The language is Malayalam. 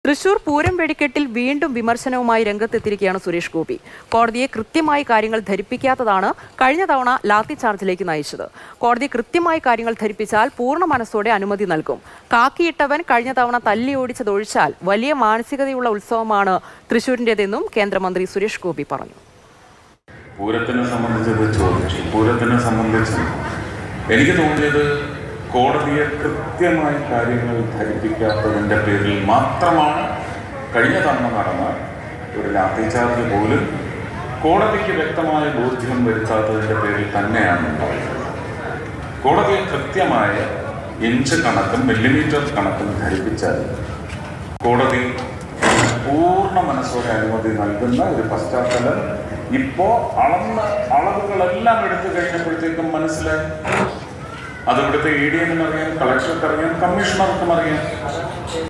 തൃശൂർ പൂരം വെടിക്കെട്ടിൽ വീണ്ടും വിമർശനവുമായി രംഗത്തെത്തിയിരിക്കുകയാണ് സുരേഷ് ഗോപി കോടതിയെ കൃത്യമായി കാര്യങ്ങൾ ധരിപ്പിക്കാത്തതാണ് കഴിഞ്ഞ തവണ ലാത്തി ചാർജിലേക്ക് നയിച്ചത് കോടതി കൃത്യമായി കാര്യങ്ങൾ ധരിപ്പിച്ചാൽ പൂർണ്ണ മനസ്സോടെ അനുമതി നൽകും കാക്കിയിട്ടവൻ കഴിഞ്ഞ തവണ തല്ലി ഓടിച്ചതൊഴിച്ചാൽ വലിയ മാനസികതയുള്ള ഉത്സവമാണ് തൃശൂരിൻ്റെതെന്നും കേന്ദ്രമന്ത്രി സുരേഷ് ഗോപി പറഞ്ഞു പൂരത്തിനെ സംബന്ധിച്ചത് ചോദിച്ചു പൂരത്തിനെ സംബന്ധിച്ച് എനിക്ക് തോന്നിയത് കോടതിയെ കൃത്യമായി കാര്യങ്ങൾ ധരിപ്പിക്കാത്തതിൻ്റെ പേരിൽ മാത്രമാണ് കഴിഞ്ഞ തവണ നടന്ന ഒരു ലാത്തിചാർജ് പോലും കോടതിക്ക് വ്യക്തമായ ബോധ്യം വരുത്താത്തതിൻ്റെ പേരിൽ തന്നെയാണ് ഉണ്ടായത് കോടതിയെ കൃത്യമായ ഇഞ്ച് കണക്കും മില്ലിമീറ്റർ കണക്കും ധരിപ്പിച്ചാൽ കോടതി പൂർണ്ണ മനസ്സോടെ അനുമതി നൽകുന്ന ഒരു പശ്ചാത്തലം ഇപ്പോ അളന്ന അളവുകളെല്ലാം എടുത്തു കഴിഞ്ഞപ്പോഴത്തേക്കും മനസ്സിലായി അത് ഇവിടുത്തെ ഇ ഡി എമ്മിന് അറിയാം കളക്ടർക്ക് അറിയാം കമ്മീഷണർക്കും അറിയാം